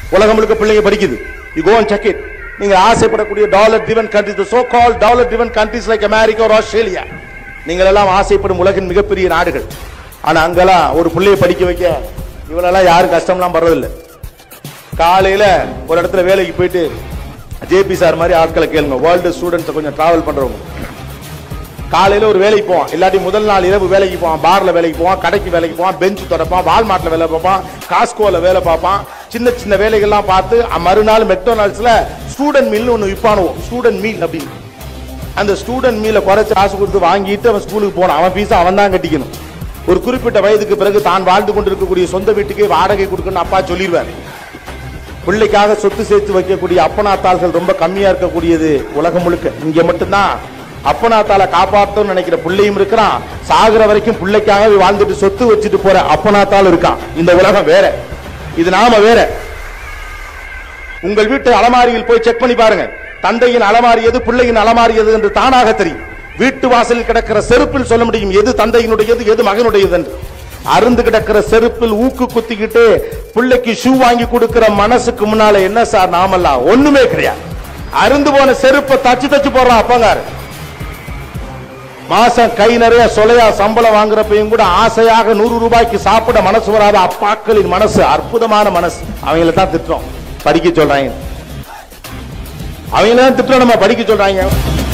உலகம் முழுக்க பிள்ளைங்க படிக்குது you go and check it நீங்க ஆசைப்படக்கூடிய dollar driven countries so call dollar driven countries like America ஒரு ஆஸ்திரேலியா நீங்கள் எல்லாம் ஆசைப்படும் உலகின் மிகப்பெரிய நாடுகள் ஆனா அங்கெல்லாம் ஒரு பிள்ளையை படிக்க வைக்க இவளெல்லாம் யாரும் கஷ்டம்லாம் படுறதில்லை காலையில ஒரு இடத்துல வேலைக்கு போயிட்டு ஜேபி சார் மாதிரி ஆட்களை கேளுங்க வேர்ல்டு ஸ்டூடெண்ட்ஸ் கொஞ்சம் டிராவல் பண்றவங்க காலையில ஒரு வேலைக்கு போவான் இல்லாட்டி முதல் நாள் இரவு வேலைக்கு போவான் பார்ல வேலைக்கு போவான் கடைக்கு வேலைக்கு போவான் பெஞ்ச் தொடப்பான் வால்மார்ட்ல வேலை பார்ப்பான் காஸ்கோல வேலை பார்ப்பான் சின்ன சின்ன வேலைகள்லாம் பார்த்து அ- மறுநாள் மெக்டோனால்ட்ஸ்ல ஸ்டூடெண்ட் மீல் ஒன்று விற்பானுவோம் ஸ்டூடெண்ட் மீல் அப்படின்னு அந்த ஸ்டூடெண்ட் மீல குறைச்சு காசு கொடுத்து வாங்கிட்டு அவன் ஸ்கூலுக்கு போனான் அவன் ஃபீஸ் அவன் தான் கட்டிக்கணும் ஒரு குறிப்பிட்ட வயதுக்கு பிறகு தான் வாழ்ந்து கொண்டிருக்கக்கூடிய சொந்த வீட்டுக்கு வாடகை கொடுக்கணும்னு அப்பா சொல்லிடுவார் பிள்ளைக்காக சொத்து சேர்த்து வைக்கக்கூடிய அப்பனாத்தாள்கள் ரொம்ப கம்மியா இருக்கக்கூடியது உலகம் முழுக்க இங்க மட்டும்தான் அப்பனாத்தால காப்பாற்றணும்னு நினைக்கிற பிள்ளையும் இருக்கிறான் சாகுற வரைக்கும் பிள்ளைக்காகவே வாழ்ந்துட்டு சொத்து வச்சுட்டு போற அப்பனாத்தால் இருக்கான் இந்த உலகம் வேற இது நாம வேற உங்கள் வீட்டு அலமாரியில் போய் செக் பண்ணி பாருங்க தந்தையின் அலமாரி எது பிள்ளையின் அலமாரி எது என்று தானாக தெரியும் வீட்டு வாசலில் கிடக்கிற செருப்பில் சொல்ல முடியும் எது தந்தையினுடையது எது மகனுடையது என்று அருந்து கிடக்கிற செருப்பில் ஊக்கு குத்திக்கிட்டு பிள்ளைக்கு ஷூ வாங்கி கொடுக்கிற மனசுக்கு முன்னால என்ன சார் நாமெல்லாம் ஒண்ணுமே கிடையாது அருந்து போன செருப்பை தச்சு தச்சு போடுறான் அப்பங்காரு மாசம் கை நிறைய சொலையா சம்பளம் வாங்குறப்பையும் கூட ஆசையாக நூறு ரூபாய்க்கு சாப்பிட மனசு வராத அப்பாக்களின் மனசு அற்புதமான மனசு அவங்கள தான் திட்டுறோம் படிக்க சொல்றாங்க அவங்கள தான் திட்டுறோம் நம்ம படிக்க சொல்றாங்க